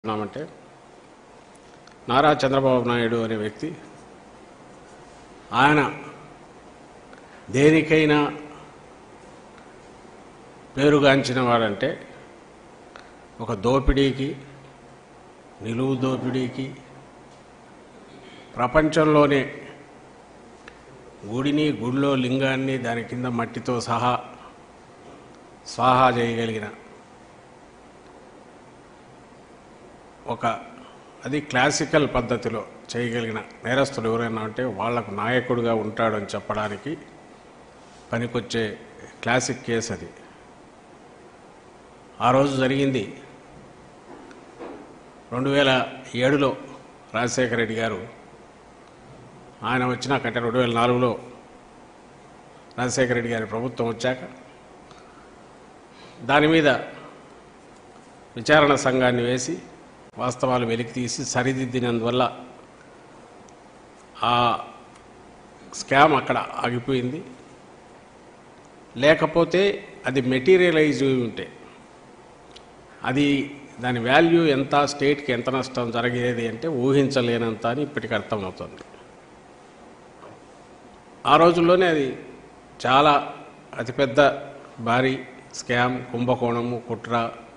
ఉన్నామంటే నారా చంద్రబాబు నాయుడు అనే వ్యక్తి ఆయన దేనికైనా పేరుగాంచిన వాడంటే ఒక దోపిడీకి నిలువు దోపిడీకి ప్రపంచంలోనే గుడిని గుడిలో లింగాన్ని దాని కింద మట్టితో సహా స్వాహా చేయగలిగిన ఒక అది క్లాసికల్ పద్ధతిలో చేయగలిగిన నేరస్తులు ఎవరైనా ఉంటే వాళ్లకు నాయకుడిగా ఉంటాడని చెప్పడానికి పనికొచ్చే క్లాసిక్ కేసు అది ఆ రోజు జరిగింది రెండు వేల ఏడులో రాజశేఖర రెడ్డి గారు ఆయన వచ్చినాకంటే రెండు వేల నాలుగులో రాజశేఖర రెడ్డి గారి ప్రభుత్వం వచ్చాక దాని మీద విచారణ సంఘాన్ని వేసి వాస్తవాలు వెలికి తీసి సరిదిద్దినందువల్ల ఆ స్కామ్ అక్కడ ఆగిపోయింది లేకపోతే అది మెటీరియలైజ్ అయి ఉంటే అది దాని వాల్యూ ఎంత స్టేట్కి ఎంత నష్టం జరిగేది అంటే ఊహించలేనంత అని ఇప్పటికి అర్థమవుతుంది ఆ రోజుల్లోనే అది చాలా అతిపెద్ద భారీ స్కామ్ కుంభకోణము కుట్ర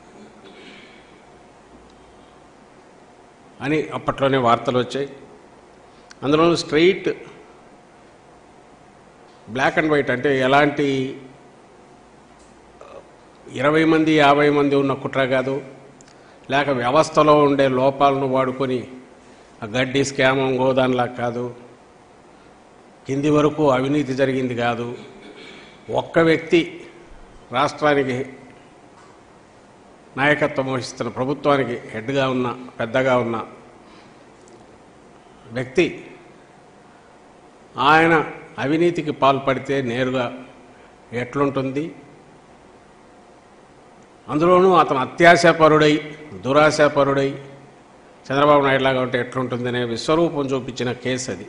అని అప్పట్లోనే వార్తలు వచ్చాయి అందులో స్ట్రైట్ బ్లాక్ అండ్ వైట్ అంటే ఎలాంటి ఇరవై మంది యాభై మంది ఉన్న కుట్ర కాదు లేక వ్యవస్థలో ఉండే లోపాలను వాడుకొని ఆ గడ్డి స్కామం గోదాన్లా కాదు కింది వరకు అవినీతి జరిగింది కాదు ఒక్క వ్యక్తి రాష్ట్రానికి నాయకత్వం వహిస్తున్న ప్రభుత్వానికి హెడ్గా ఉన్న పెద్దగా ఉన్న వ్యక్తి ఆయన అవినీతికి పాల్పడితే నేరుగా ఎట్లుంటుంది అందులోనూ అతను అత్యాశాపరుడై దురాశాపరుడై చంద్రబాబు నాయుడు లాగా ఉంటే ఎట్లుంటుందనే విశ్వరూపం చూపించిన కేసు అది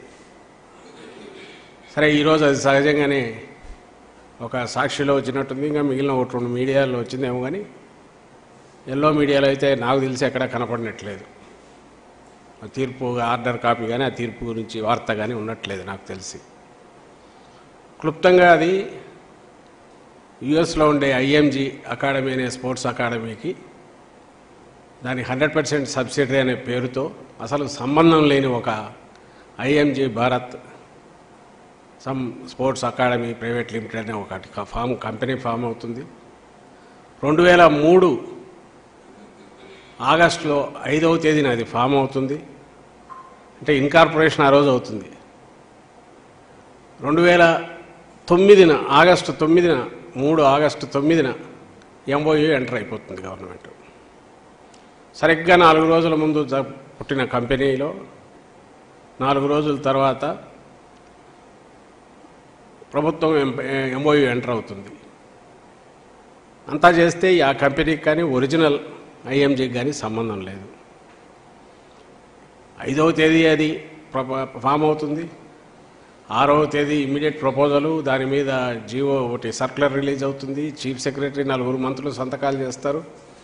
సరే ఈరోజు అది సహజంగానే ఒక సాక్షిలో వచ్చినట్టుంది ఇంకా మిగిలిన ఒకటి రెండు మీడియాలో వచ్చిందేమో కానీ ఎల్లో మీడియాలో అయితే నాకు తెలిసి ఎక్కడా కనపడినట్లేదు ఆ తీర్పు ఆర్డర్ కాపీ కానీ ఆ తీర్పు గురించి వార్త కానీ ఉన్నట్లేదు నాకు తెలిసి క్లుప్తంగా అది యుఎస్లో ఉండే ఐఎంజీ అకాడమీ అనే స్పోర్ట్స్ అకాడమీకి దాని హండ్రెడ్ పర్సెంట్ సబ్సిడరీ అనే పేరుతో అసలు సంబంధం లేని ఒక IMG Bharat some sports academy private limited అనే ఒకటి ఫామ్ కంపెనీ ఫామ్ అవుతుంది రెండు వేల మూడు ఆగస్టులో ఐదవ తేదీన అది ఫామ్ అవుతుంది అంటే ఇన్కార్పొరేషన్ ఆ రోజు అవుతుంది రెండు వేల తొమ్మిదిన ఆగస్టు తొమ్మిదిన మూడు ఆగస్టు తొమ్మిదిన ఎంఓయూ ఎంటర్ అయిపోతుంది గవర్నమెంట్ సరిగ్గా నాలుగు రోజుల ముందు జ- పుట్టిన కంపెనీలో నాలుగు రోజుల తర్వాత ప్రభుత్వం ఎంఓయూ ఎంటర్ అవుతుంది అంతా చేస్తే ఆ కంపెనీకి కానీ ఒరిజినల్ ఐఎంజీకి కానీ సంబంధం లేదు ఐదవ తేదీ అది ప్రప- ఫామ్ అవుతుంది ఆరవ తేదీ ఇమ్మీడియట్ ప్రపోజలు దాని మీద జీవో ఒకటి సర్క్యులర్ రిలీజ్ అవుతుంది చీఫ్ సెక్రటరీ నలుగురు మంత్రులు సంతకాలు చేస్తారు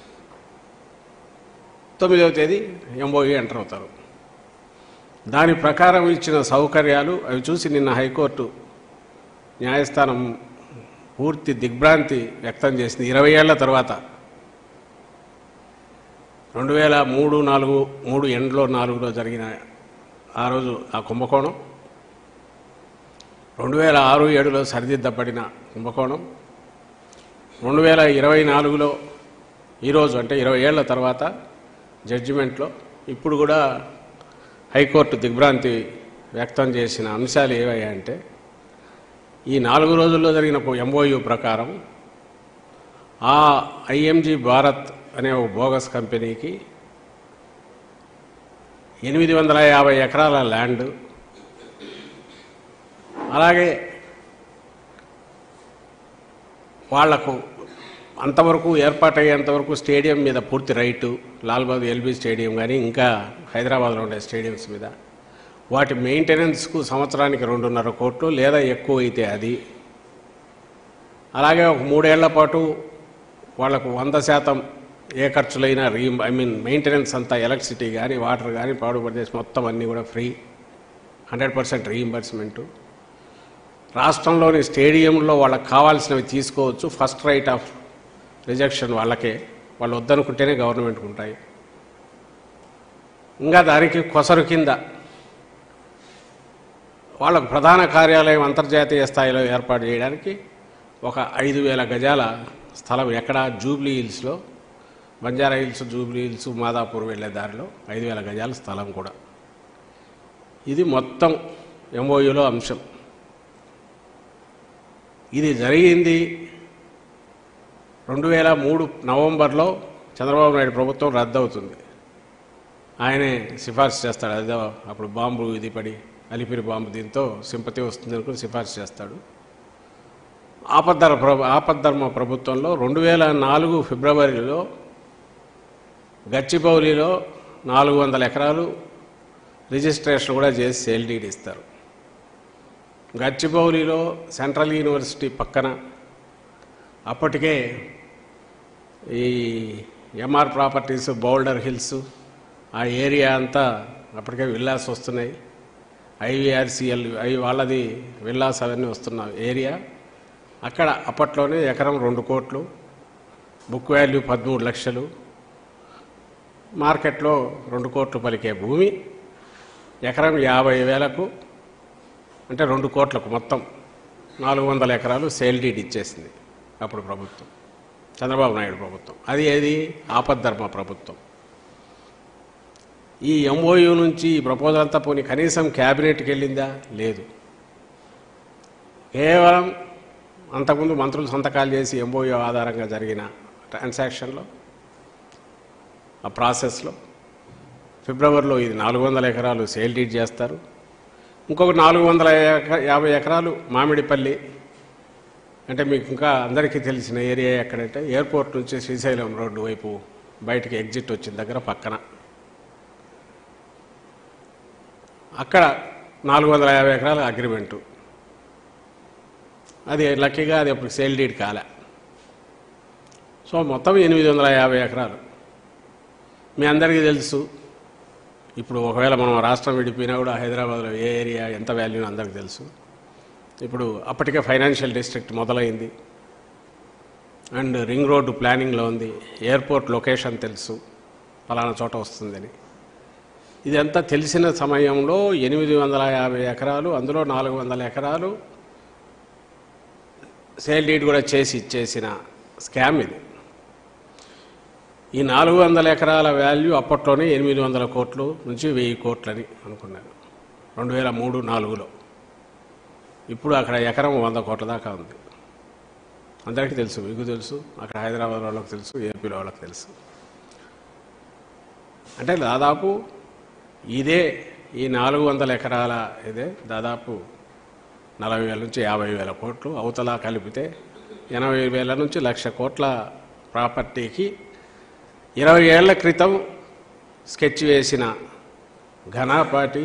తొమ్మిదవ తేదీ ఎంఓఈ ఎంటర్ అవుతారు దాని ప్రకారం ఇచ్చిన సౌకర్యాలు అవి చూసి నిన్న హైకోర్టు న్యాయస్థానం పూర్తి దిగ్భ్రాంతి వ్యక్తం చేసింది ఇరవై ఏళ్ల తర్వాత రెండు వేల మూడు నాలుగు మూడు ఎండ్లో నాలుగులో జరిగిన ఆ రోజు ఆ కుంభకోణం రెండు వేల ఆరు ఏడులో సరిదిద్దబడిన కుంభకోణం రెండు వేల ఇరవై నాలుగులో ఈరోజు అంటే ఇరవై ఏళ్ల తర్వాత జడ్జిమెంట్లో ఇప్పుడు కూడా హైకోర్టు దిగ్భ్రాంతి వ్యక్తం చేసిన అంశాలు ఏవయ్యాయంటే ఈ నాలుగు రోజుల్లో జరిగిన ఎంఓయూ ప్రకారం ఆ ఐఎంజీ భారత్ అనే ఒక బోగస్ కంపెనీకి ఎనిమిది వందల యాభై ఎకరాల ల్యాండ్ అలాగే వాళ్లకు అంతవరకు ఏర్పాటయ్యేంతవరకు స్టేడియం మీద పూర్తి రైటు లాల్బాగ్ ఎల్బీ స్టేడియం కానీ ఇంకా హైదరాబాద్లో ఉండే స్టేడియంస్ మీద వాటి మెయింటెనెన్స్కు సంవత్సరానికి రెండున్నర కోట్లు లేదా ఎక్కువ అయితే అది అలాగే ఒక మూడేళ్ల పాటు వాళ్లకు వంద శాతం ఏ ఖర్చులైనా రీ ఐ మీన్ మెయింటెనెన్స్ అంతా ఎలక్ట్రిసిటీ కానీ వాటర్ కానీ పౌడర్ ప్రదేశ్ మొత్తం అన్నీ కూడా ఫ్రీ హండ్రెడ్ పర్సెంట్ రీఇంబర్స్మెంటు రాష్ట్రంలోని స్టేడియంలో వాళ్ళకి కావాల్సినవి తీసుకోవచ్చు ఫస్ట్ రైట్ ఆఫ్ రిజెక్షన్ వాళ్ళకే వాళ్ళు వద్దనుకుంటేనే గవర్నమెంట్కి ఉంటాయి ఇంకా దానికి కొసరు కింద వాళ్ళకు ప్రధాన కార్యాలయం అంతర్జాతీయ స్థాయిలో ఏర్పాటు చేయడానికి ఒక ఐదు వేల గజాల స్థలం ఎక్కడ జూబ్లీ హిల్స్లో బంజారా హిల్స్ జూబ్లీ హిల్స్ మాదాపూర్ వెళ్ళే దారిలో ఐదు వేల గజాల స్థలం కూడా ఇది మొత్తం ఎంఓయూలో అంశం ఇది జరిగింది రెండు వేల మూడు నవంబర్లో చంద్రబాబు నాయుడు ప్రభుత్వం రద్దవుతుంది ఆయనే సిఫార్సు చేస్తాడు అదే అప్పుడు బాంబు ఇది పడి అలిపిరి బాంబు దీంతో సింపతి వస్తుంది అనుకుని సిఫార్సు చేస్తాడు ఆపద్ధర ప్రభు ఆపద్ధర్మ ప్రభుత్వంలో రెండు వేల నాలుగు ఫిబ్రవరిలో గచ్చిబౌలిలో నాలుగు వందల ఎకరాలు రిజిస్ట్రేషన్ కూడా చేసి సేల్ డీడ్ ఇస్తారు గచ్చిబౌలిలో సెంట్రల్ యూనివర్సిటీ పక్కన అప్పటికే ఈ ఎంఆర్ ప్రాపర్టీస్ బౌల్డర్ హిల్స్ ఆ ఏరియా అంతా అప్పటికే విల్లాస్ వస్తున్నాయి ఐవీఆర్సిఎల్ అవి వాళ్ళది విల్లాస్ అవన్నీ వస్తున్న ఏరియా అక్కడ అప్పట్లోనే ఎకరం రెండు కోట్లు బుక్ వాల్యూ పదమూడు లక్షలు మార్కెట్లో రెండు కోట్లు పలికే భూమి ఎకరం యాభై వేలకు అంటే రెండు కోట్లకు మొత్తం నాలుగు వందల ఎకరాలు సేల్ డీడ్ ఇచ్చేసింది అప్పుడు ప్రభుత్వం చంద్రబాబు నాయుడు ప్రభుత్వం అది ఏది ఆపద్ధర్మ ప్రభుత్వం ఈ ఎంఓయూ నుంచి ఈ ప్రపోజల్ అంతా పోనీ కనీసం క్యాబినెట్కి వెళ్ళిందా లేదు కేవలం అంతకుముందు మంత్రులు సంతకాలు చేసి ఎంఓయూ ఆధారంగా జరిగిన ట్రాన్సాక్షన్లో ఆ ప్రాసెస్లో ఫిబ్రవరిలో ఇది నాలుగు వందల ఎకరాలు సేల్ డీడ్ చేస్తారు ఇంకొక నాలుగు వందల ఎక- యాభై ఎకరాలు మామిడిపల్లి అంటే మీకు ఇంకా అందరికీ తెలిసిన ఏరియా ఎక్కడంటే ఎయిర్పోర్ట్ నుంచి శ్రీశైలం రోడ్డు వైపు బయటికి ఎగ్జిట్ వచ్చిన దగ్గర పక్కన అక్కడ నాలుగు వందల యాభై ఎకరాల అగ్రిమెంటు అది లక్కీగా అది అప్పుడు సేల్ డీడ్ కాలే సో మొత్తం ఎనిమిది వందల యాభై ఎకరాలు మీ అందరికీ తెలుసు ఇప్పుడు ఒకవేళ మనం రాష్ట్రం విడిపోయినా కూడా హైదరాబాద్లో ఏ ఏరియా ఎంత వాల్యూ అందరికీ తెలుసు ఇప్పుడు అప్పటికే ఫైనాన్షియల్ డిస్ట్రిక్ట్ మొదలైంది అండ్ రింగ్ రోడ్డు ప్లానింగ్లో ఉంది ఎయిర్పోర్ట్ లొకేషన్ తెలుసు ఫలానా చోట వస్తుందని ఇదంతా తెలిసిన సమయంలో ఎనిమిది వందల యాభై ఎకరాలు అందులో నాలుగు వందల ఎకరాలు సేల్ డీడ్ కూడా చేసి ఇచ్చేసిన స్కామ్ ఇది ఈ నాలుగు వందల ఎకరాల వాల్యూ అప్పట్లోనే ఎనిమిది వందల కోట్లు నుంచి వెయ్యి కోట్లని అనుకున్నాను రెండు వేల మూడు నాలుగులో ఇప్పుడు అక్కడ ఎకరం వంద కోట్ల దాకా ఉంది అందరికీ తెలుసు మీకు తెలుసు అక్కడ హైదరాబాద్ వాళ్ళకి తెలుసు ఏపీలో వాళ్ళకి తెలుసు అంటే దాదాపు ఇదే ఈ నాలుగు వందల ఎకరాల ఇదే దాదాపు నలభై వేల నుంచి యాభై వేల కోట్లు అవతల కలిపితే ఎనభై వేల నుంచి లక్ష కోట్ల ప్రాపర్టీకి ఇరవై ఏళ్ల క్రితం స్కెచ్ వేసిన ఘనాపాటి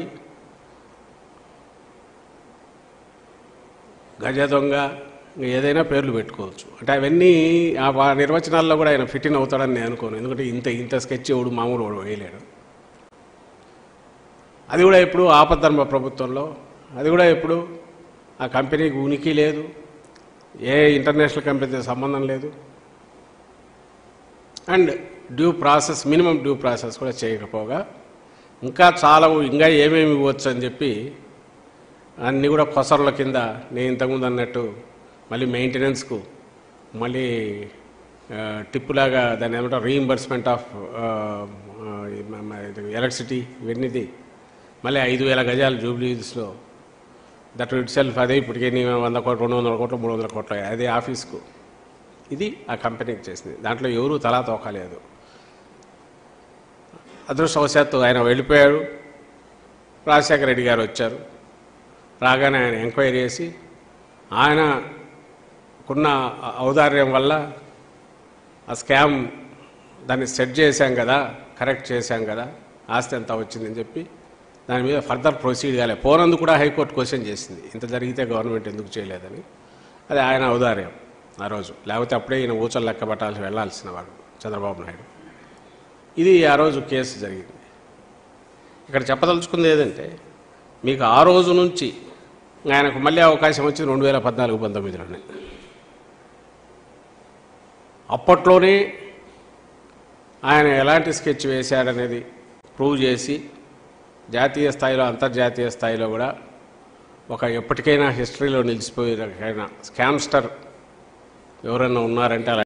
గజ దొంగ ఇంకా ఏదైనా పేర్లు పెట్టుకోవచ్చు అంటే అవన్నీ ఆ వా- నిర్వచనాల్లో కూడా ఆయన ఫిట్ ఇన్ అవుతాడని నేను అనుకోను ఎందుకంటే ఇంత ఇంత స్కెచ్ ఎవడు మామూలు వాడు వేయలేడు అది కూడా ఇప్పుడు ఆపద్ధర్మ ప్రభుత్వంలో అది కూడా ఇప్పుడు ఆ కంపెనీకి ఉనికి లేదు ఏ ఇంటర్నేషనల్ కంపెనీతో సంబంధం లేదు and due process minimum due process కూడా చేయకపోగా ఇంకా చాలా ఇంకా ఏమేమి ఇవ్వచ్చు అని చెప్పి అన్నీ కూడా కొసర్ల కింద నేను ఇంతకుముందు అన్నట్టు మళ్ళీ మెయింటెనెన్స్కు మళ్ళీ ఆ, టిప్పులాగా దాన్ని ఏమంటారు రీఇంబర్స్మెంట్ ఆఫ్ ఎలక్ట్రిసిటీ ఇవన్నీది మళ్ళీ ఐదు వేల గజాలు జూబ్లీస్లో దట్ ఇట్ సెల్ఫ్ అదే ఇప్పటికే నీ వంద కోట్లు రెండు వందల కోట్లు మూడు వందల కోట్లు అదే ఆఫీస్కు ఇది ఆ కంపెనీకి చేసింది దాంట్లో ఎవరూ తలా తోకలేదు అదృష్టవశాత్తు ఆయన వెళ్ళిపోయాడు రాజశేఖర రెడ్డి గారు వచ్చారు రాగానే ఆయన ఎంక్వైరీ చేసి ఆయనకున్న ఔదార్యం వల్ల ఆ స్కామ్ దాన్ని సెట్ చేశాం కదా కరెక్ట్ చేశాం కదా ఆస్తి ఎంత వచ్చిందని చెప్పి దాని మీద ఫర్దర్ ప్రొసీడ్ కాలే పోనందుకు కూడా హైకోర్టు క్వశ్చన్ చేసింది ఇంత జరిగితే గవర్నమెంట్ ఎందుకు చేయలేదని అది ఆయన ఔదార్యం ఆ రోజు లేకపోతే అప్పుడే ఈయన ఊచలు లెక్క పట్టాల్సి వెళ్లాల్సిన వాడు చంద్రబాబు నాయుడు ఇది ఆ రోజు కేసు జరిగింది ఇక్కడ చెప్పదలుచుకుంది ఏదంటే మీకు ఆ రోజు నుంచి ఆయనకు మళ్ళీ అవకాశం వచ్చింది రెండు వేల పద్నాలుగు పంతొమ్మిదిలోనే అప్పట్లోనే ఆయన ఎలాంటి స్కెచ్ వేశాడనేది ప్రూవ్ చేసి జాతీయ స్థాయిలో అంతర్జాతీయ స్థాయిలో కూడా ఒక ఎప్పటికైనా హిస్టరీలో నిలిచిపోయిన స్కామ్స్టర్ ఎవరైనా ఉన్నారంటే అలా